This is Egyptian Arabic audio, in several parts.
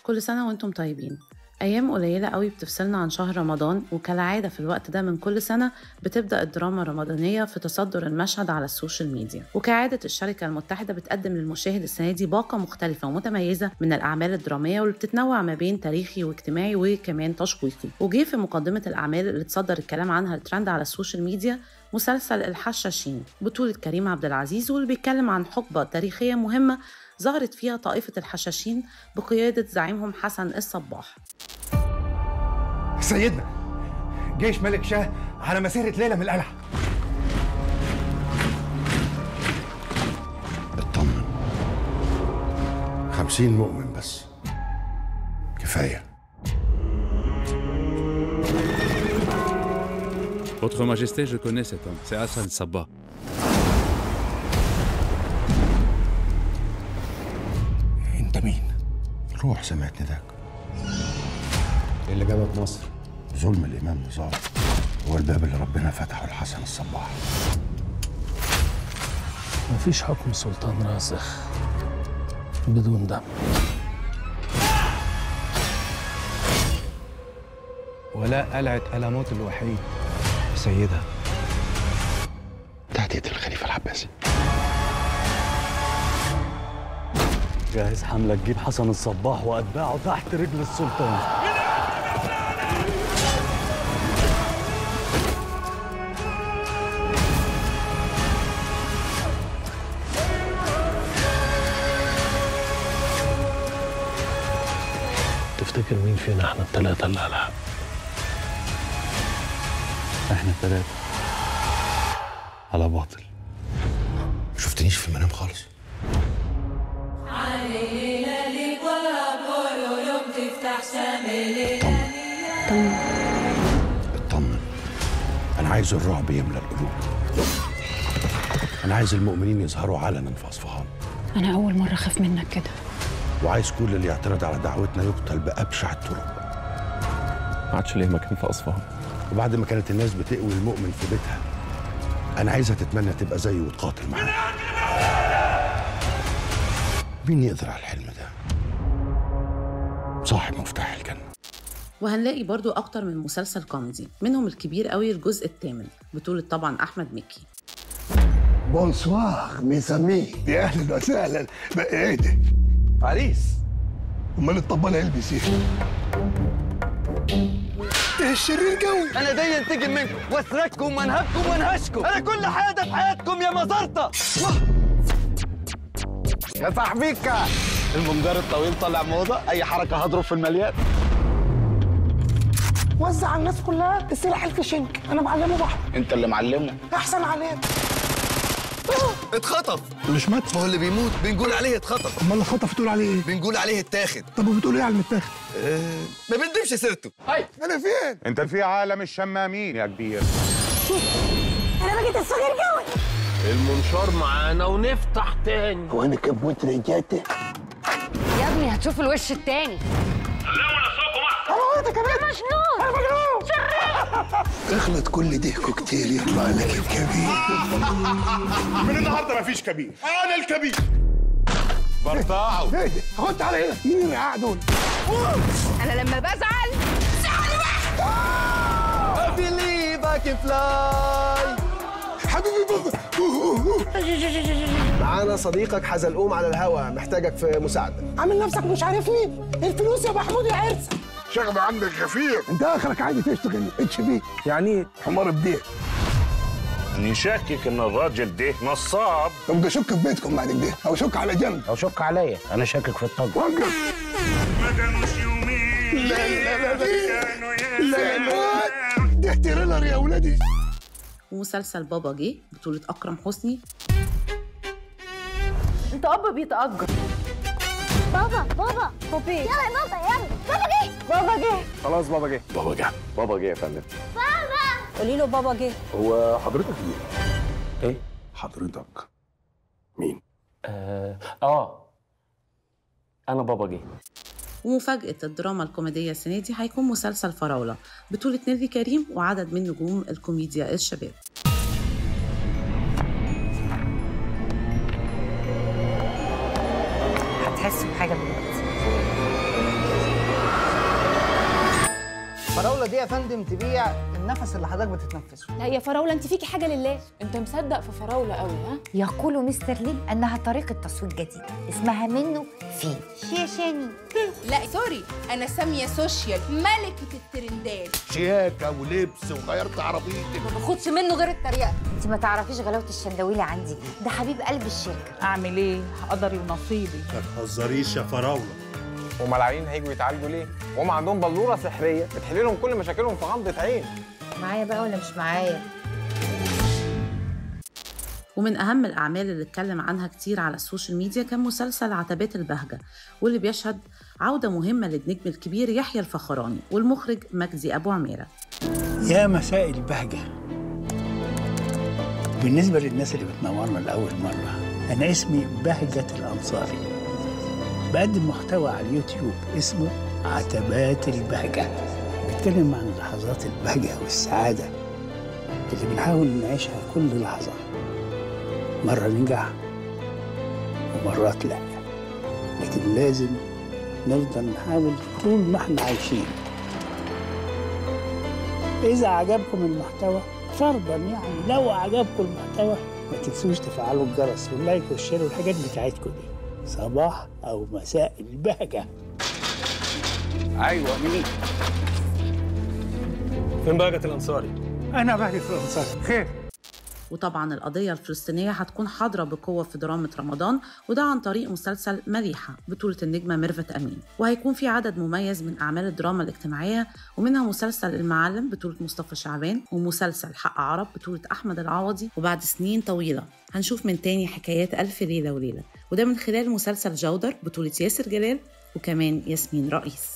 كل سنة وانتم طيبين أيام قليلة قوي بتفصلنا عن شهر رمضان وكالعادة في الوقت ده من كل سنة بتبدأ الدراما الرمضانية في تصدر المشهد على السوشيال ميديا وكعادة الشركة المتحدة بتقدم للمشاهد السنة دي باقة مختلفة ومتميزة من الأعمال الدرامية واللي بتتنوع ما بين تاريخي واجتماعي وكمان تشويقي وجه في مقدمة الأعمال اللي تصدر الكلام عنها الترند على السوشيال ميديا مسلسل الحشاشين بطولة كريم عبد العزيز واللي بيتكلم عن حقبة تاريخية مهمة ظهرت فيها طائفة الحشاشين بقيادة زعيمهم حسن الصباح سيدنا جيش ملك شاه على مسيرة ليلة من القلعة اطمن خمسين مؤمن بس كفاية Votre Majesté, je connais cet homme. C'est Hassan Sabah. انت مين؟ روح سمعت نداك إيه اللي جابك مصر ظلم الإمام نظام هو الباب اللي ربنا فتحه لحسن الصباح مفيش حكم سلطان راسخ بدون دم ولا قلعة ألموت الوحيد سيدة تهديد الخليفة العباسي جهز حملة تجيب حسن الصباح وأتباعه تحت رجل السلطان تفتكر مين فينا احنا الثلاثة اللي على احنا الثلاثة على باطل ما شفتنيش في المنام خالص اطمن انا عايز الرعب يملى القلوب انا عايز المؤمنين يظهروا علنا في اصفهان أنا أول مرة أخاف منك كده وعايز كل اللي يعترض على دعوتنا يقتل بأبشع الطرق ما عادش ليه مكان في أصفهان وبعد ما كانت الناس بتقوي المؤمن في بيتها انا عايزها تتمنى تبقى زيه وتقاتل معاه مين يقدر على الحلم ده صاحب مفتاح الجنه وهنلاقي برضو أكتر من مسلسل كوميدي منهم الكبير قوي الجزء الثامن بطولة طبعا أحمد مكي بونسوار ميزامي يا اهلا وسهلا بقى ايه ده؟ عريس امال الطبال هيلبس ايه؟ ايه الشرير قوي أنا داي انتقم منكم واسرقكم وانهبكم وانهشكم أنا كل حاجة في حياتكم يا مزرطة يا صاحبيك المنجر الطويل طالع موضة أي حركة هضرب في المليان وزع على الناس كلها السلاح الفشنك انا معلمه بحر أنت اللي معلمه احسن علام اتخطف مش مات هو اللي بيموت بنقول عليه اتخطف امال اللي خطف تقول عليه ايه؟ بنقول عليه اتاخد طب وبتقول ايه على المتاخد؟ ما بندمش سيرته انا فين؟ انت في عالم الشمامين يا كبير انا بقيت الصغير قوي المنشار معانا ونفتح تاني هو انا كبوت رجعت يا ابني هتشوف الوش التاني هو ده كمان مجنون انا مجنون اخلط كل ده كوكتيل يطلع لك الكبير من النهارده مفيش كبير انا الكبير برطاعه ايه ده؟ هو انت على هنا مين اللي قاعد دول؟ أنا لما بزعل believe I can fly حبيبي بابا معانا صديقك حزلقوم على الهوا محتاجك في مساعدة عامل نفسك مش عارفني الفلوس يا محمود يا عرسه شغل عندك غفير انت اخرك عادي تشتغل اتش بي يعني إيه؟ حمار بديه نشكك إن الراجل ده نصاب طب شك في بيتكم بعد كده او شك على جنب أو شك عليا أنا شاكك في الطاقة وقف لا لا لا لا لا لا ده تريلر يا ولادي ومسلسل بابا جه بطولة أكرم حسني أنت أب بيتأجر بابا بابا بابي يلا يا بابا يلا بابا جه بابا جه خلاص بابا جه بابا جه بابا جه يا فندم قولي له بابا جه هو حضرتك مين؟ ايه حضرتك مين آه, آه أنا بابا جه ومفاجأة الدراما الكوميدية السنة دي هيكون مسلسل فراولة بطولة نيلي كريم وعدد من نجوم الكوميديا الشباب هتحس بحاجة دلوقتي دي يا فندم تبيع النفس اللي حضرتك بتتنفسه لا يا فراوله انت فيكي حاجه لله انت مصدق في فراوله قوي ها يقول مستر لي انها طريقه تصوير جديده اسمها منه في شيشاني لا سوري انا ساميه سوشيال ملكه الترندات شياكه ولبس وغيرت عربيتك ما باخدش منه غير التريقه انت ما تعرفيش غلاوه الشندويلي عندي ايه ده حبيب قلب الشركه اعمل ايه قدري ونصيبي ما تهزريش يا فراوله هما العيانين هيجوا يتعالجوا ليه؟ وهم عندهم بلوره سحريه بتحل لهم كل مشاكلهم في غمضه عين معايا بقى ولا مش معايا ومن أهم الأعمال اللي اتكلم عنها كتير على السوشيال ميديا كان مسلسل عتبات البهجة واللي بيشهد عودة مهمة للنجم الكبير يحيى الفخراني والمخرج مجدي أبو عميرة يا مساء البهجة بالنسبة للناس اللي بتنورنا لأول مرة أنا اسمي بهجة الأنصاري بقدم محتوى على اليوتيوب اسمه عتبات البهجة بتكلم عن لحظات البهجة والسعادة اللي بنحاول نعيشها كل لحظة مرة ننجح ومرات لا لكن لازم نفضل نحاول طول ما احنا عايشين إذا عجبكم المحتوى فرضا يعني لو عجبكم المحتوى ما تنسوش تفعلوا الجرس واللايك والشير والحاجات بتاعتكم دي صباح أو مساء البهجة ايوه مين؟ فين بهجة الأنصاري؟ أنا بهجة الأنصاري خير وطبعا القضية الفلسطينية هتكون حاضرة بقوة في دراما رمضان وده عن طريق مسلسل مليحة بطولة النجمة ميرفت أمين وهيكون في عدد مميز من أعمال الدراما الاجتماعية ومنها مسلسل المعلم بطولة مصطفى شعبان ومسلسل حق عرب بطولة أحمد العوضي وبعد سنين طويلة هنشوف من تاني حكايات ألف ليلة وليلة وده من خلال مسلسل جودر بطولة ياسر جلال وكمان ياسمين رئيس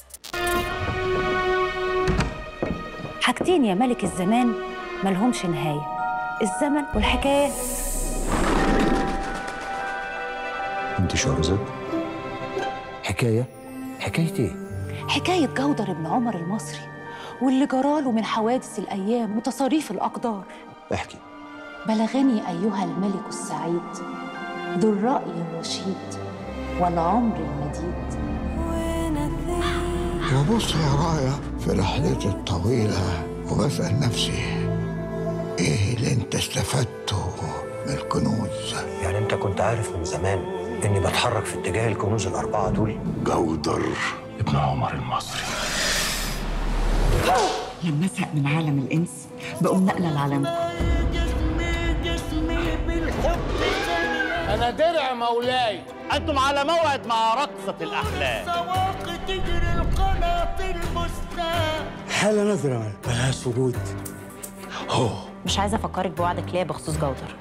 حاجتين يا ملك الزمان ملهمش نهاية الزمن والحكايات انت شهرزاد حكايه حكايه ايه حكاية جودر بن عمر المصري واللي جراله من حوادث الأيام وتصاريف الأقدار احكي بلغني أيها الملك السعيد ذو الرأي الرشيد والعمر المديد وبص يا رايا في رحلتي الطويلة وبسأل نفسي ايه اللي انت استفدته من الكنوز يعني انت كنت عارف من زمان اني بتحرك في اتجاه الكنوز الاربعه دول جودر ابن عمر المصري لما ازهق من عالم الانس بقوم نقله لعالمكم انا درع مولاي انتم على موعد مع رقصه الاحلام سواق تجري القنا في البستان حالة نظرة ملهاش وجود هو مش عايزة أفكرك بوعدك ليا بخصوص جودر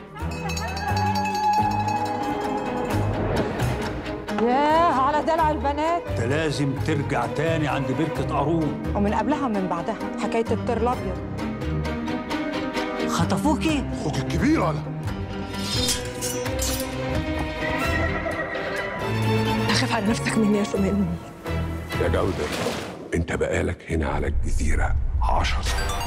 ياه على دلع البنات انت لازم ترجع تاني عند بركه قارون ومن قبلها ومن بعدها حكايه الطير الابيض خطفوكي اخوك الكبير ولا اخاف على نفسك مني يا سمان يا جودر انت بقالك هنا على الجزيرة عشر سنين